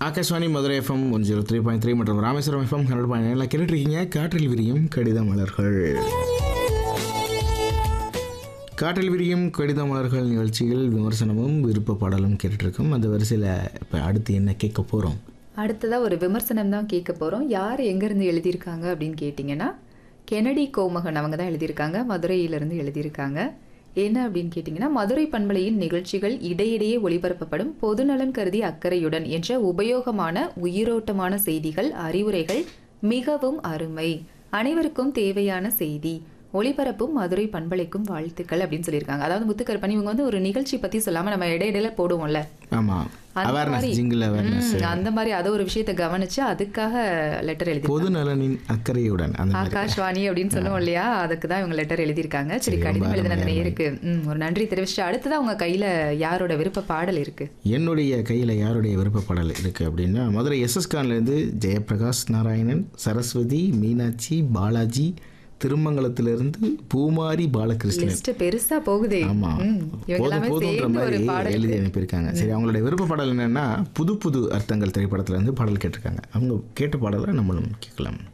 Akashvani Madurai FM one zero three point three மற்றும் Rameswaram FM hundred point நைனில் கேட்டுருக்கீங்க காற்றில் விரியும் கடித மலர்கள் காற்றில் விரியும் கடித மலர்கள் நிகழ்ச்சியில் விமர்சனமும் விருப்ப பாடலும் கேட்டுட்ருக்கோம் அந்த வரிசையில் இப்போ அடுத்து என்ன கேட்க போகிறோம் அடுத்ததா ஒரு விமர்சனம் தான் கேட்க போறோம் யார் எங்கேருந்து எழுதியிருக்காங்க அப்படின்னு கேட்டிங்கன்னா கெனடி கோமகன் அவங்க தான் எழுதியிருக்காங்க மதுரையிலிருந்து எழுதியிருக்காங்க என்ன அப்படின்னு கேட்டிங்கன்னா மதுரை பண்பலையின் நிகழ்ச்சிகள் இடையிடையே ஒளிபரப்பப்படும் பொதுநலன் கருதி அக்கறையுடன் என்ற உபயோகமான உயிரோட்டமான செய்திகள் அறிவுரைகள் மிகவும் அருமை அனைவருக்கும் தேவையான செய்தி ஒளிபரப்பும் மதுரை பண்பலைக்கும் வாழ்த்துக்கள் அப்படின்னு சொல்லியிருக்காங்க அதாவது முத்துக்கருப்பன் இவங்க வந்து ஒரு நிகழ்ச்சி பத்தி சொல்லாம நம்ம இடையிடையில போடுவோம்ல ஆமாம் அந்த அவேர்னஸ் மாதிரி- ஜிங்கிள் அவேர்னஸ் ம், அந்த மாதிரி அதை ஒரு விஷயத்தை கவனிச்சு அதுக்காக லெட்டர் எழுதி பொது நலனின் அக்கறையுடன் அந்த மாதிரி ஆகாஷ்வாணி அப்படின்னு சொல்லுவோம் இல்லையா அதுக்கு தான் இவங்க லெட்டர் எழுதியிருக்காங்க சரி சரி, கடிதம் ரொம்ப எழுதின அந்த அருமை, நேருக்கு ம், ஒரு நன்றி தெரிவிச்சுட்டு அடுத்ததான் உங்க கையில யாரோட விருப்ப பாடல் இருக்கு என்னுடைய கையில் யாருடைய விருப்ப பாடல் இருக்குது அப்படின்னா மதுரை எஸ்எஸ்கான்லேருந்து ஜெயபிரகாஷ் நாராயணன் சரஸ்வதி மீனாட்சி பாலாஜி திருமங்கலத்திலிருந்து பூமாரி பாலகிருஷ்ணன் லிஸ்ட் பெருசா போகுதே ஆமா ம், இவங்க போதும் எல்லாமே போதுன்ற சேர்ந்து ஒரு மாதிரி பாடல் எழுதி அனுப்பியிருக்காங்க சரி அவங்களுடைய விருப்ப பாடல் என்னன்னா புது புது அர்த்தங்கள் திரைப்படத்துல இருந்து பாடல் கேட்டிருக்காங்க அவங்க கேட்ட பாடலை நம்மளும் கேட்கலாம்